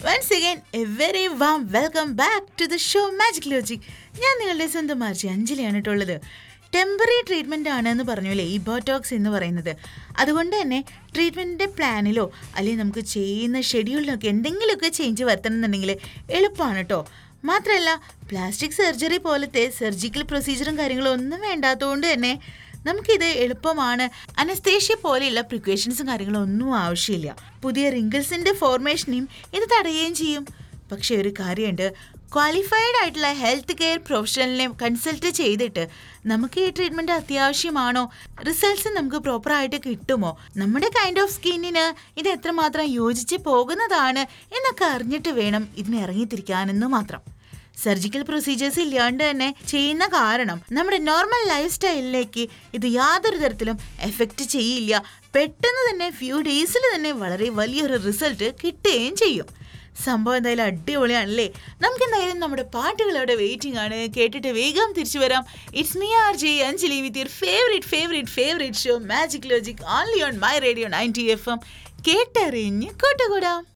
once again a very warm welcome back to the show Magic Logic ഞാൻ നിങ്ങളുടെ സ്വന്തം മാർച്ചി അഞ്ജലിയാണ് കേട്ടുള്ളത് temporary treatment ആണ് എന്ന് പറഞ്ഞല്ലേ ഈ ബോട്ടോക്സ് എന്ന് പറയുന്നത് അതുകൊണ്ട് തന്നെ ട്രീറ്റ്മെൻറ്റിൻ്റെ പ്ലാനിലോ അല്ലെങ്കിൽ നമുക്ക് ചെയ്യുന്ന ഷെഡ്യൂളിലൊക്കെ എന്തെങ്കിലുമൊക്കെ ചേഞ്ച് വരുത്തണം എന്നുണ്ടെങ്കിൽ എളുപ്പമാണ് കേട്ടോ മാത്രമല്ല പ്ലാസ്റ്റിക് സർജറി പോലത്തെ സർജിക്കൽ പ്രൊസീജറും കാര്യങ്ങളും ഒന്നും വേണ്ടാത്തതുകൊണ്ട് തന്നെ നമുക്കിത് എളുപ്പമാണ് അനസ്തേഷ്യ പോലെയുള്ള പ്രിക്വേഷൻസും കാര്യങ്ങളും ഒന്നും ആവശ്യമില്ല പുതിയ റിങ്കിൾസിന്റെ ഫോർമേഷനെയും ഇത് തടയുകയും ചെയ്യും പക്ഷെ ഒരു കാര്യമുണ്ട് ക്വാളിഫൈഡ് ആയിട്ടുള്ള ഹെൽത്ത് കെയർ പ്രൊഫഷണലിനെ കൺസൾട്ട് ചെയ്തിട്ട് നമുക്ക് ഈ ട്രീറ്റ്മെന്റ് അത്യാവശ്യമാണോ റിസൾട്ട്സ് നമുക്ക് പ്രോപ്പറായിട്ട് കിട്ടുമോ നമ്മുടെ കൈൻഡ് ഓഫ് സ്കിന്നിന് ഇത് എത്രമാത്രം യോജിച്ച് പോകുന്നതാണ് എന്നൊക്കെ അറിഞ്ഞിട്ട് വേണം ഇതിന് ഇറങ്ങിത്തിരിക്കാനെന്ന് മാത്രം സർജിക്കൽ പ്രൊസീജിയേഴ്സ് ഇല്ലാണ്ട് തന്നെ ചെയ്യുന്ന കാരണം നമ്മുടെ നോർമൽ ലൈഫ് സ്റ്റൈലിലേക്ക് ഇത് യാതൊരു തരത്തിലും എഫക്റ്റ് ചെയ്യില്ല പെട്ടെന്ന് തന്നെ ഫ്യൂ ഡേയ്സിൽ തന്നെ വളരെ വലിയൊരു റിസൾട്ട് കിട്ടുകയും ചെയ്യും സംഭവം എന്തായാലും അടിപൊളിയാണല്ലേ നമുക്ക് എന്തായാലും നമ്മുടെ പാട്ടുകൾ അവിടെ വെയിറ്റിംഗ് ആണ് കേട്ടിട്ട് വേഗം തിരിച്ചു വരാം it's me R J Anjali with your favourite favourite favourite show Magic Logic only on my radio ninety F M കേട്ടറിഞ്ഞ് കൂട്ടുകൂടാം